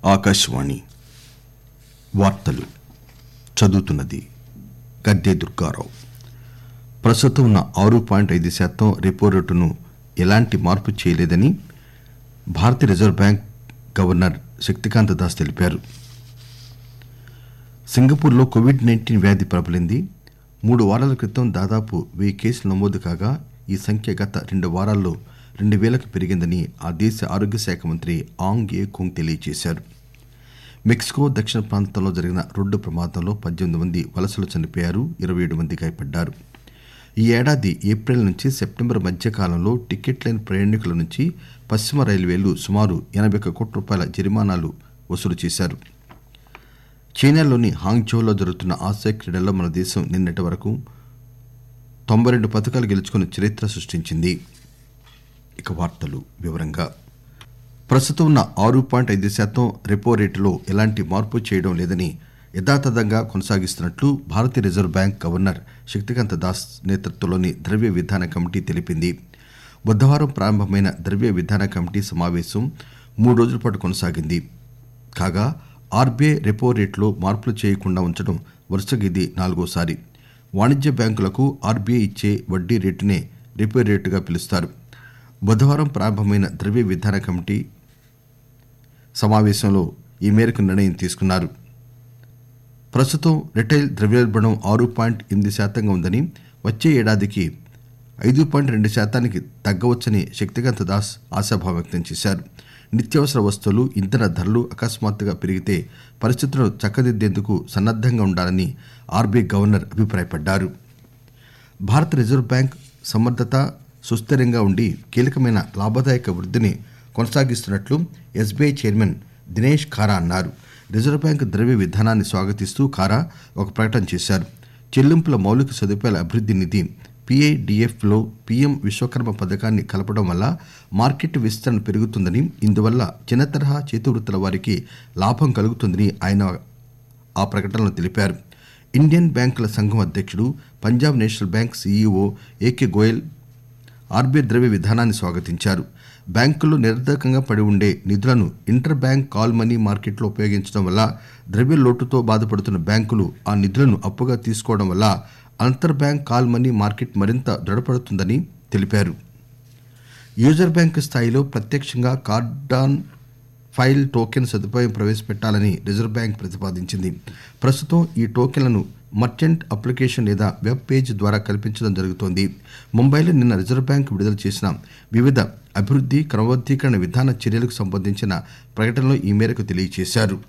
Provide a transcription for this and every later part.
ఆకాశవాణి వార్తలు చదువుతున్నది గద్దె దుర్గారావు ప్రస్తుతం ఉన్న ఆరు పాయింట్ ఐదు శాతం రెపో రేటును ఎలాంటి మార్పు చేయలేదని భారతీయ reserve bank governor Shaktikanta Das తెలిపారు సింగపూర్లో కోవిడ్ నైన్టీన్ వ్యాధి ప్రబలింది మూడు వారాల క్రితం దాదాపు వెయ్యి కేసులు నమోదు కాగా ఈ సంఖ్య గత రెండు వారాల్లో రెండు వేలకు పెరిగిందని ఆ దేశ ఆరోగ్య శాఖ మంత్రి ఆంగ్ ఏ కుంగ్ తెలియజేశారు మెక్సికో దక్షిణ ప్రాంతంలో జరిగిన రోడ్డు ప్రమాదంలో పద్దెనిమిది మంది వలసలు చనిపోయారు ఇరవై ఏడు మంది గాయపడ్డారు ఈ ఏడాది ఏప్రిల్ నుంచి సెప్టెంబర్ మధ్య కాలంలో టికెట్ లేని ప్రయాణికుల నుంచి పశ్చిమ రైల్వేలు సుమారు ఎనభై ఒక్క కోట్ల రూపాయల జరిమానాలు వసూలు చేశారు చైనాలోని హాంగ్జోలో జరుగుతున్న ఆసియా క్రీడల్లో మన దేశం నిన్నటి వరకు తొంభై రెండు పథకాలు గెలుచుకుని చరిత్ర సృష్టించింది ఇక వార్తలు వివరంగా ప్రస్తుతం ఉన్న ఆరు పాయింట్ ఐదు శాతం రెపో రేటులో ఎలాంటి మార్పు చేయడం లేదని యథాతథంగా కొనసాగిస్తున్నట్లు భారతీయ reserve bank governor Shaktikanta Das నేతృత్వంలోని ద్రవ్య విధాన కమిటీ తెలిపింది బుధవారం ప్రారంభమైన ద్రవ్య విధాన కమిటీ సమావేశం మూడు రోజుల పాటు కొనసాగింది కాగా ఆర్బీఐ రెపో రేటులో మార్పులు చేయకుండా ఉంచడం వరుసగా ఇది నాలుగోసారి వాణిజ్య బ్యాంకులకు ఆర్బీఐ ఇచ్చే వడ్డీ రేటునే రెపో రేటుగా పిలుస్తారు బుధవారం ప్రారంభమైన ద్రవ్య విధాన కమిటీ సమావేశంలో ఈ మేరకు నిర్ణయం తీసుకున్నారు ప్రస్తుతం రిటైల్ ద్రవ్యోల్బణం ఆరు పాయింట్ ఎనిమిది శాతంగా ఉందని వచ్చే ఏడాదికి ఐదు పాయింట్ రెండు శాతానికి తగ్గవచ్చని శక్తికాంత దాస్ ఆశాభావం వ్యక్తం చేశారు నిత్యావసర వస్తువులు ఇంధన ధరలు అకస్మాత్తుగా పెరిగితే పరిస్థితులను చక్కదిద్దేందుకు సన్నద్దంగా ఉండాలని ఆర్బీఐ గవర్నర్ అభిప్రాయపడ్డారు భారత రిజర్వ్ బ్యాంక్ సమర్థత సుస్థిరంగా ఉండి కీలకమైన లాభదాయక వృద్ధిని కొనసాగిస్తున్నట్లు ఎస్బీఐ చైర్మన్ దినేష్ ఖారా అన్నారు రిజర్వ్ బ్యాంక్ ద్రవ్య విధానాన్ని స్వాగతిస్తూ ఖారా ఒక ప్రకటన చేశారు చెల్లింపుల మౌలిక సదుపాయాల అభివృద్ధి నిధి పీఐడిఎఫ్ లో పీఎం విశ్వకర్మ పథకాన్ని కలపడం వల్ల మార్కెట్ విస్తరణ పెరుగుతుందని ఇందువల్ల చిన్న తరహా చేతివృత్తుల వారికి లాభం కలుగుతుందని ఆయన ఆ ప్రకటనలో తెలిపారు ఇండియన్ బ్యాంకుల సంఘం అధ్యక్షుడు Punjab national bank CEO A K Goyal RBI ద్రవ్య విధానాన్ని స్వాగతించారు బ్యాంకుల్లో నిరర్ధకంగా పడి ఉండే నిధులను ఇంటర్ బ్యాంక్ కాల్ మనీ మార్కెట్లో ఉపయోగించడం వల్ల ద్రవ్య లోటుతో బాధపడుతున్న బ్యాంకులు ఆ నిధులను అప్పుగా తీసుకోవడం వల్ల అంతర్ బ్యాంక్ కాల్ మనీ మార్కెట్ మరింత దృఢపడుతుందని తెలిపారు యూజర్ బ్యాంకు స్థాయిలో ప్రత్యక్షంగా కార్డాన్ ఫైల్ టోకెన్ సదుపాయం ప్రవేశపెట్టాలని రిజర్వ్ బ్యాంక్ ప్రతిపాదించింది ప్రస్తుతం ఈ టోకెన్లను మర్చెంట్ అప్లికేషన్ లేదా వెబ్ పేజ్ ద్వారా కల్పించడం జరుగుతోంది ముంబైలో నిన్న రిజర్వ్ బ్యాంక్ విడుదల చేసిన వివిధ అభివృద్ధి క్రమబద్దీకరణ విధాన చర్యలకు సంబంధించిన ప్రకటనలో ఈ మేరకు తెలియజేశారు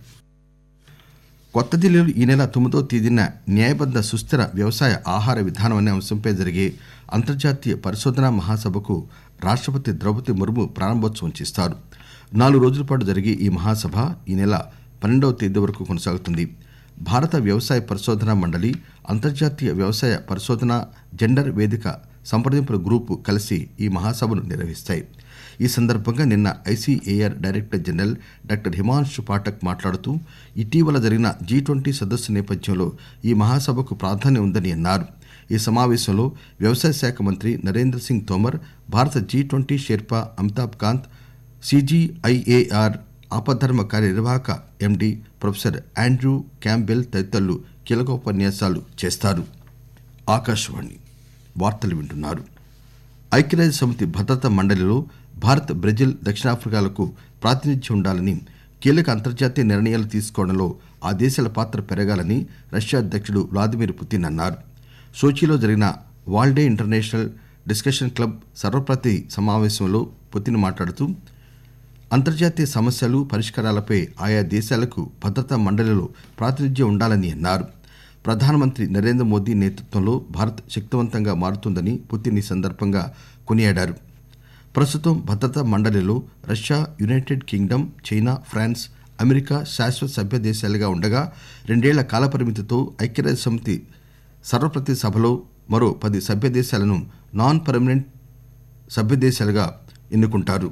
కొత్త ఢిల్లీలో ఈ నెల తొమ్మిదో తేదీన న్యాయబద్ద సుస్థిర వ్యవసాయ ఆహార విధానం అనే అంశంపై జరిగే అంతర్జాతీయ పరిశోధనా మహాసభకు రాష్ట్రపతి ద్రౌపది ముర్ము ప్రారంభోత్సవం చేస్తారు నాలుగు రోజుల పాటు జరిగే ఈ మహాసభ ఈ నెల పన్నెండవ తేదీ వరకు కొనసాగుతుంది భారత వ్యవసాయ పరిశోధనా మండలి అంతర్జాతీయ వ్యవసాయ పరిశోధన జెండర్ వేదిక సంప్రదింపుల గ్రూపు కలిసి ఈ మహాసభను నిర్వహిస్తాయి ఈ సందర్భంగా నిన్న ICAR director general doctor Himanshu Pathak మాట్లాడుతూ ఇటీవల జరిగిన జీ ట్వంటీ సదస్సు నేపథ్యంలో ఈ మహాసభకు ప్రాధాన్యం ఉందని అన్నారు ఈ సమావేశంలో వ్యవసాయ శాఖ మంత్రి నరేంద్ర సింగ్ తోమర్ భారత G twenty sherpa Amitabh Kant CGIAR ఆపద్ధర్మ కార్యనిర్వాహక ఎండి ప్రొఫెసర్ ఆండ్రూ క్యాంబెల్ తదితరులు కీలక ఉపన్యాసాలు చేస్తారు ఆకాశవాణి వార్తలు వింటున్నారు ఐక్యరాజ్య సమితి భద్రతా మండలిలో భారత్ బ్రెజిల్ దక్షిణాఫ్రికాలకు ప్రాతినిధ్యం ఉండాలని కీలక అంతర్జాతీయ నిర్ణయాలు తీసుకోవడంలో ఆ దేశాల పాత్ర పెరగాలని రష్యా అధ్యక్షుడు వ్లాదిమిర్ పుతిన్ అన్నారు సోచీలో జరిగిన వాల్డే ఇంటర్నేషనల్ డిస్కషన్ క్లబ్ సర్వప్రతి సమావేశంలో పుతిన్ మాట్లాడుతూ అంతర్జాతీయ సమస్యలు పరిష్కారాలపై ఆయా దేశాలకు భద్రతా మండలిలో ప్రాతినిధ్యం ఉండాలని అన్నారు ప్రధానమంత్రి నరేంద్ర మోదీ నేతృత్వంలో భారత్ శక్తివంతంగా మారుతుందని పుతిన్ ఈ సందర్భంగా కొనియాడారు ప్రస్తుతం భద్రతా మండలిలో Russia united kingdom China France America శాశ్వత సభ్య దేశాలుగా ఉండగా రెండేళ్ల కాలపరిమితితో ఐక్యరాజ్య సమితి సర్వప్రతి సభలో మరో పది సభ్య దేశాలను నాన్ పర్మనెంట్ సభ్య దేశాలుగా ఎన్నుకుంటారు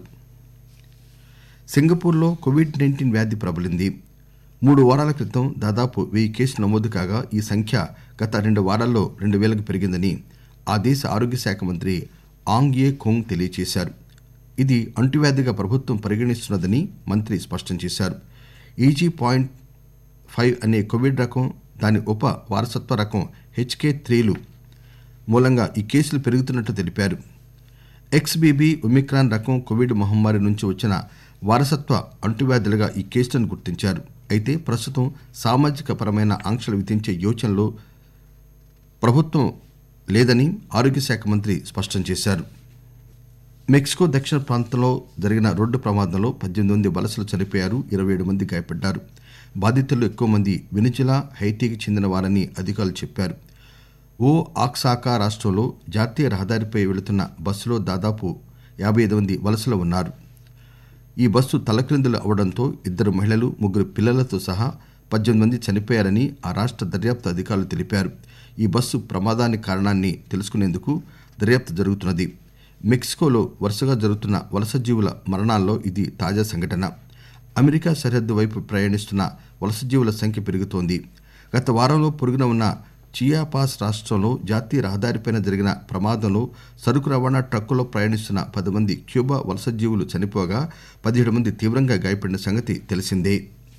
సింగపూర్లో కోవిడ్ నైన్టీన్ వ్యాధి ప్రబలింది మూడు వారాల క్రితం దాదాపు వెయ్యి కేసులు నమోదు కాగా ఈ సంఖ్య గత రెండు వారాల్లో రెండు వేలకు పెరిగిందని ఆ దేశ ఆరోగ్య శాఖ మంత్రి ఆంగ్ ఏ ఖోంగ్ తెలియజేశారు ఇది అంటువ్యాధిగా ప్రభుత్వం పరిగణిస్తున్నదని మంత్రి స్పష్టం చేశారు ఈజీ పాయింట్ ఫైవ్ అనే కోవిడ్ రకం దాని ఉప వారసత్వ రకం హెచ్కే త్రీలు మూలంగా ఈ కేసులు పెరుగుతున్నట్టు తెలిపారు ఎక్స్బీబీ ఒమిక్రాన్ రకం కోవిడ్ మహమ్మారి నుంచి వచ్చిన వారసత్వ అంటువ్యాధులుగా ఈ కేసులను గుర్తించారు అయితే ప్రస్తుతం సామాజిక పరమైన ఆంక్షలు విధించే యోచనలో ప్రభుత్వం లేదని ఆరోగ్య శాఖ మంత్రి స్పష్టం చేశారు మెక్సికో దక్షిణ ప్రాంతంలో జరిగిన రోడ్డు ప్రమాదంలో పద్దెనిమిది మంది వలసలు చనిపోయారు ఇరవై ఏడు మంది గాయపడ్డారు బాధితుల్లో ఎక్కువ మంది వెనిజులా హైటీకి చెందిన వారని అధికారులు చెప్పారు ఓ ఆక్సాకా రాష్ట్రంలో జాతీయ రహదారిపై వెళుతున్న బస్సులో దాదాపు యాభై ఐదు మంది వలసలు ఉన్నారు ఈ బస్సు తలక్రిందులు అవడంతో ఇద్దరు మహిళలు ముగ్గురు పిల్లలతో సహా పద్దెనిమిది మంది చనిపోయారని ఆ రాష్ట్ర దర్యాప్తు అధికారులు తెలిపారు ఈ బస్సు ప్రమాదానికి కారణాన్ని తెలుసుకునేందుకు దర్యాప్తు జరుగుతున్నది మెక్సికోలో వరుసగా జరుగుతున్న వలస జీవుల మరణాల్లో ఇది తాజా సంఘటన అమెరికా సరిహద్దు వైపు ప్రయాణిస్తున్న వలస జీవుల సంఖ్య పెరుగుతోంది గత వారంలో పొరుగున ఉన్న చియాపాస్ రాష్ట్రంలో జాతీయ రహదారిపై జరిగిన ప్రమాదంలో సరుకు రవాణా ట్రక్కులో ప్రయాణిస్తున్న పది మంది క్యూబా వలస జీవులు చనిపోగా పదిహేడు మంది తీవ్రంగా గాయపడిన సంగతి తెలిసిందే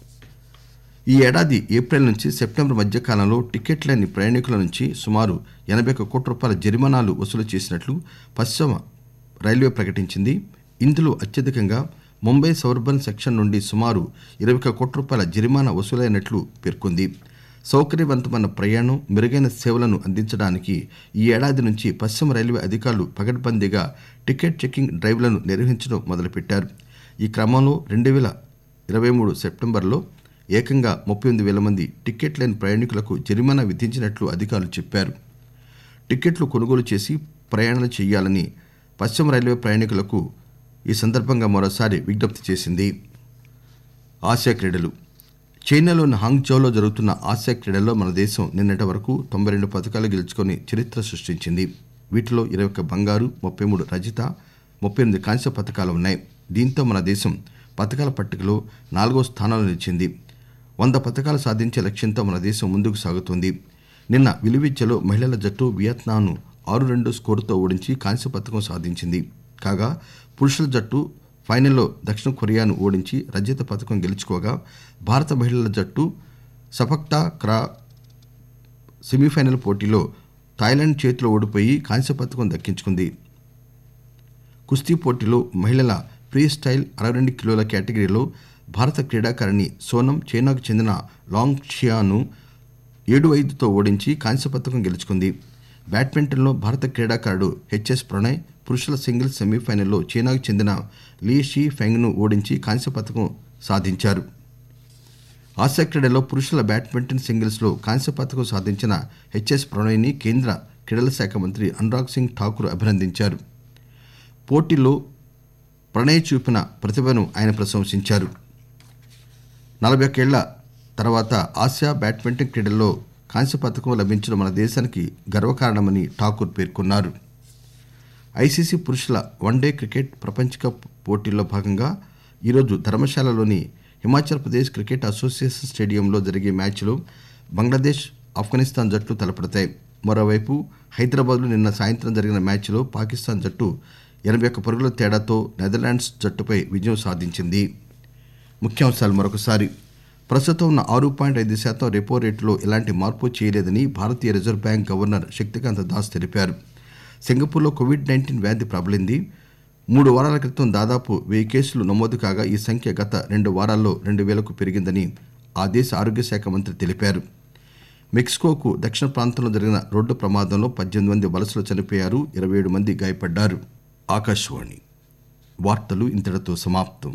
ఈ ఏడాది ఏప్రిల్ నుంచి సెప్టెంబర్ మధ్య కాలంలో టికెట్ లేని ప్రయాణికుల నుంచి సుమారు ఎనభై ఒక్క కోట్ల రూపాయల జరిమానాలు వసూలు చేసినట్లు పశ్చిమ రైల్వే ప్రకటించింది ఇందులో అత్యధికంగా ముంబై సబర్బన్ సెక్షన్ నుండి సుమారు ఇరవై ఒక్క కోట్ల రూపాయల జరిమానా వసూలైనట్లు పేర్కొంది సౌకర్యవంతమైన ప్రయాణం మెరుగైన సేవలను అందించడానికి ఈ ఏడాది నుంచి పశ్చిమ రైల్వే అధికారులు పకడ్బందీగా టికెట్ చెకింగ్ డ్రైవ్లను నిర్వహించడం మొదలుపెట్టారు ఈ క్రమంలో రెండు వేల ఇరవై మూడు సెప్టెంబర్లో ఏకంగా ముప్పై ఎనిమిది వేల మంది టికెట్ లేని ప్రయాణికులకు జరిమానా విధించినట్లు అధికారులు చెప్పారు టికెట్లు కొనుగోలు చేసి ప్రయాణాలు చేయాలని పశ్చిమ రైల్వే ప్రయాణికులకు ఈ సందర్భంగా మరోసారి విజ్ఞప్తి చేసింది ఆసియా క్రీడలు చైనాలోని హాంగ్జౌలో జరుగుతున్న ఆసియా క్రీడల్లో మన దేశం నిన్నటి వరకు తొంభై రెండు పథకాలు గెలుచుకొని చరిత్ర సృష్టించింది వీటిలో ఇరవై ఒక్క బంగారు ముప్పై మూడు రజిత ముప్పై ఎనిమిది కాంస్య పథకాలు ఉన్నాయి దీంతో మన దేశం పథకాల పట్టికలో నాలుగో స్థానంలో నిలిచింది వంద పథకాలు సాధించే లక్ష్యంతో మన దేశం ముందుకు సాగుతోంది నిన్న విలువిద్యలో మహిళల జట్టు వియత్నాంను ఆరు రెండు స్కోరుతో ఓడించి కాంస్య పథకం సాధించింది కాగా పురుషుల జట్టు ఫైనల్లో దక్షిణ కొరియాను ఓడించి రజత పథకం గెలుచుకోగా భారత మహిళల జట్టు సఫక్తా క్రా సెమీఫైనల్ పోటీలో థాయిలాండ్ చేతిలో ఓడిపోయి కాంస్య పథకం దక్కించుకుంది కుస్తీ పోటీలో మహిళల ఫ్రీ స్టైల్ అరవై రెండు కిలోల కేటగిరీలో భారత క్రీడాకారిణి సోనం చైనాకు చెందిన లాంగ్ షియాను ఏడు ఐదుతో ఓడించి కాంస్య పథకం గెలుచుకుంది బ్యాడ్మింటన్లో భారత క్రీడాకారుడు హెచ్ఎస్ ప్రణయ్ పురుషుల సింగిల్స్ సెమీఫైనల్లో చైనాకు చెందిన లీ షీ ఫెంగ్ను ఓడించి కాంస్య పథకం సాధించారు ఆసియా క్రీడలో పురుషుల బ్యాడ్మింటన్ సింగిల్స్లో కాంస్య పథకం సాధించిన హెచ్ఎస్ ప్రణయ్ని కేంద్ర క్రీడల శాఖ మంత్రి అనురాగ్ సింగ్ ఠాకూర్ అభినందించారు పోటీలో ప్రణయ్ చూపిన ప్రతిభను ఆయన ప్రశంసించారు నలభై ఒక్కేళ్ల తర్వాత ఆసియా బ్యాడ్మింటన్ క్రీడల్లో కాంస్య పథకం లభించడం మన దేశానికి గర్వకారణమని ఠాకూర్ పేర్కొన్నారు ఐసీసీ పురుషుల వన్డే క్రికెట్ ప్రపంచ కప్ పోటీల్లో భాగంగా ఈరోజు ధర్మశాలలోని హిమాచల్ ప్రదేశ్ క్రికెట్ అసోసియేషన్ స్టేడియంలో జరిగే మ్యాచ్లో బంగ్లాదేశ్ ఆఫ్ఘనిస్తాన్ జట్లు తలపడతాయి మరోవైపు హైదరాబాద్లో నిన్న సాయంత్రం జరిగిన మ్యాచ్లో పాకిస్తాన్ జట్టు ఎనభై ఒక్క పరుగుల తేడాతో నెదర్లాండ్స్ జట్టుపై విజయం సాధించింది ముఖ్యాంశాలు మరొకసారి ప్రస్తుతం ఉన్న ఆరు పాయింట్ ఐదు శాతం రెపో రేటులో ఎలాంటి మార్పు చేయలేదని భారతీయ reserve bank governor Shaktikanta Das తెలిపారు సింగపూర్లో కోవిడ్ నైన్టీన్ వ్యాధి ప్రబలింది మూడు వారాల క్రితం దాదాపు వెయ్యి కేసులు నమోదు కాగా ఈ సంఖ్య గత రెండు వారాల్లో రెండు వేలకు పెరిగిందని ఆ దేశ ఆరోగ్య శాఖ మంత్రి తెలిపారు మెక్సికోకు దక్షిణ ప్రాంతంలో జరిగిన రోడ్డు ప్రమాదంలో పద్దెనిమిది మంది వలసలు చనిపోయారు ఇరవై ఏడు మంది గాయపడ్డారు ఆకాశవాణి వార్తలు ఇంతటితో సమాప్తం